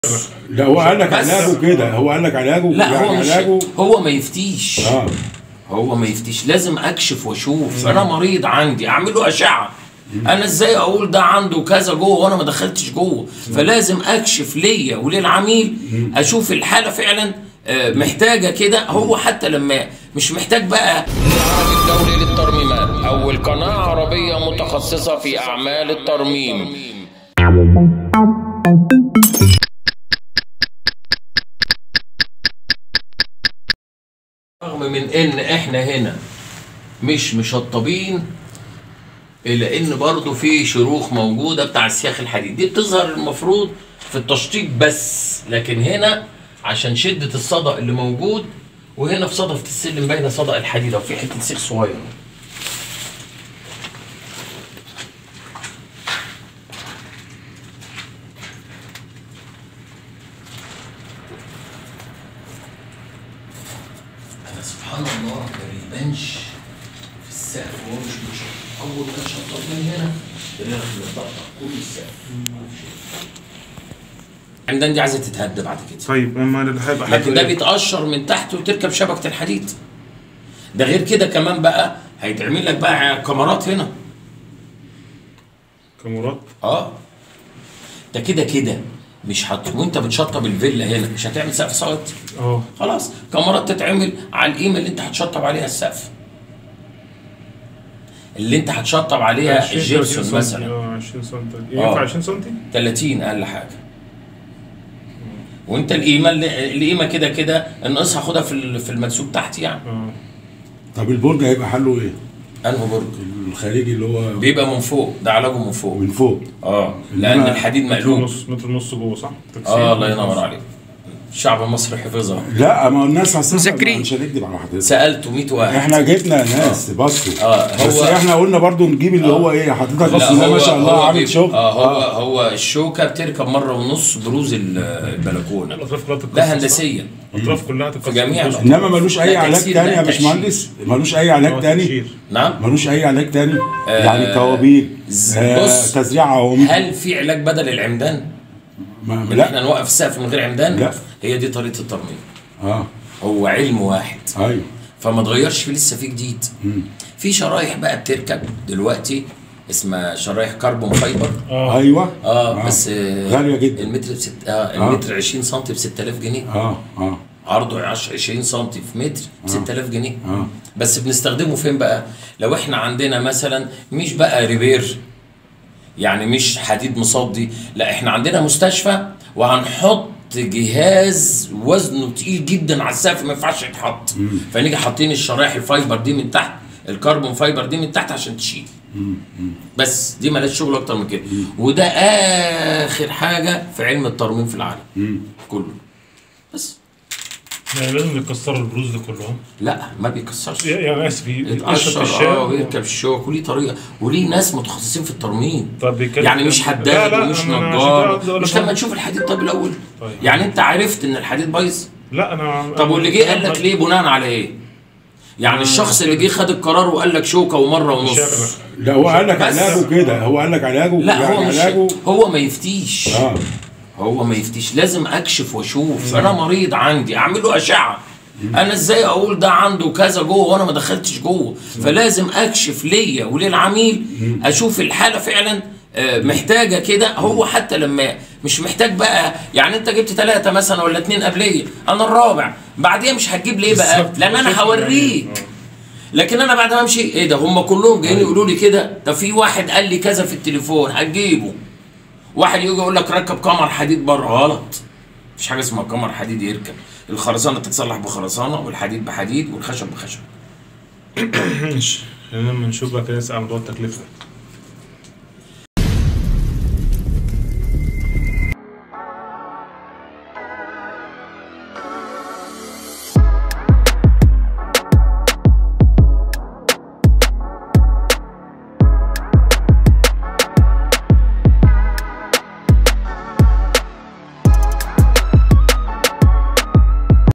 لا هو قال لك بس. علاجه كده هو قال لك علاجه لا يعني هو مش علاجه هو ما يفتيش اه هو ما يفتيش لازم اكشف واشوف انا مريض عندي اعمل له اشعه انا ازاي اقول ده عنده كذا جوه وانا ما دخلتش جوه فلازم اكشف ليا وللعميل اشوف الحاله فعلا آه، محتاجه كده هو حتى لما مش محتاج بقى العربي الدولي للترميمات اول قناه عربيه متخصصه في اعمال الترميم رغم من ان احنا هنا مش مشطبين الا ان برضو في شروخ موجوده بتاع السياخ الحديد دي بتظهر المفروض في التشطيب بس لكن هنا عشان شده الصدأ اللي موجود وهنا في صدفه السلم باينه صدأ الحديد او في حته سيخ صغير انا سبحان الله ما بيبانش في السقف وهو مش مشطب اول ما شطب من هنا تلاقي بيطقطق كل السقف عندنا دي عايزه تتهد بعد كده طيب اما اللي هيبقى لكن ده إيه؟ بيتقشر من تحت وتركب شبكه الحديد ده غير كده كمان بقى هيتعمل لك بقى كاميرات هنا كاميرات اه ده كده كده مش هت وانت بتشطب الفيلا هنا مش هتعمل سقف صوت اه خلاص كاميرات تتعمل على القيمه اللي انت هتشطب عليها السقف اللي انت هتشطب عليها 20 الجبسون 30 مثلا اه 20 سم آه. ينفع 20 سم 30 اقل حاجه وانت القيمه اللي- القيمه كده كده انقصها خدها في ال- في المنسوب تحت يعني اه طب البرج هيبقى حله ايه؟ انه برج الخارجي اللي هو بيبقى من فوق ده علاجه من فوق من فوق اه لان إنما الحديد متر مقلوب ونص متر ونص جوه صح؟ اه الله ينور عليك الشعب المصري حفظها لا ما هو الناس اصلا مذاكرين. مش هنكذب على حضرتك سالته 100 واحد احنا جبنا ناس بصوا آه، بس هو- احنا قلنا برضو نجيب اللي هو ايه حضرتك لا بسم الله هو ما شاء الله هو عامل بيب- شغل اه هو هو الشوكه بتركب مره ونص بروز ال- البلكونه الاطراف كلها تتكسر ده صح؟ هندسيا الاطراف كلها تتكسر في جميع تتكسر. الأطراف. انما ملوش اي لا، علاج تكسير، تاني لا، يا تكسير. باشمهندس ملوش اي آه، علاج تاني تكسير. نعم ملوش اي علاج تاني يعني كوابير ز- آه بص. تزريع عواميد هل في علاج بدل العمدان؟ ما- ان لا احنا نوقف السقف من غير عمدان؟ لا. هي دي طريقه الترميم اه هو علم واحد ايوه فما تغيرش فيه لسه في جديد مم. في شرايح بقى بتركب دلوقتي اسمها شرايح كربون فايبر اه ايوه اه بس آه غالية جدا. المتر بست اه المتر 20 سم ب 6000 جنيه اه اه عرضه 10 20 سم في متر ب 6000 جنيه آه. بس بنستخدمه فين بقى؟ لو احنا عندنا مثلا مش بقى ريبير يعني مش حديد مصدي لا احنا عندنا مستشفى وهنحط جهاز وزنه تقيل جدا على السقف ما ينفعش يتحط فنيجي حاطين الشرايح الفايبر دي من تحت الكربون فايبر دي من تحت عشان تشيل بس دي مالهاش شغل اكتر من كده وده اخر حاجه في علم الترميم في العالم كله بس يعني لازم يكسروا البروز ده كلهم لا ما بيكسرش يعني اسف يتقشر اه ويركب الشوك وليه طريقه وليه ناس متخصصين في الترميم طب بيتكلم يعني مش لا، حداد لا، ومش أنا- أنا عشان كده نجار عاوز أقول مش لك- لما تشوف الحديد طب الاول طيب. يعني انت عرفت ان الحديد بايظ لا انا طب واللي جه قال لك ليه بناء على ايه يعني الشخص اللي جه خد القرار وقال لك شوكه ومره ونص شغل. لا هو قال لك بس. علاجه كده هو قال لك علاجه لا يعني هو مش علاجه هو ما يفتيش اه هو ما يفتيش لازم اكشف واشوف انا مريض عندي اعمل له اشعه انا ازاي اقول ده عنده كذا جوه وانا ما دخلتش جوه فلازم اكشف ليا وللعميل اشوف الحاله فعلا آه، محتاجه كده هو حتى لما مش محتاج بقى يعني انت جبت ثلاثه مثلا ولا اثنين قبليه انا الرابع بعديها مش هتجيب ليه بقى بالظبط. لان انا شفت هوريك يعني. لكن انا بعد ما امشي ايه ده هم كلهم جايين يقولوا لي كده ده في واحد قال لي كذا في التليفون هتجيبه واحد يجي يقول لك ركب قمر حديد بره غلط مفيش حاجه اسمها قمر حديد يركب الخرسانه تتصلح بخرسانه والحديد بحديد والخشب بخشب ماشي خلينا لما نشوف بقى كده نسال عن موضوع التكلفه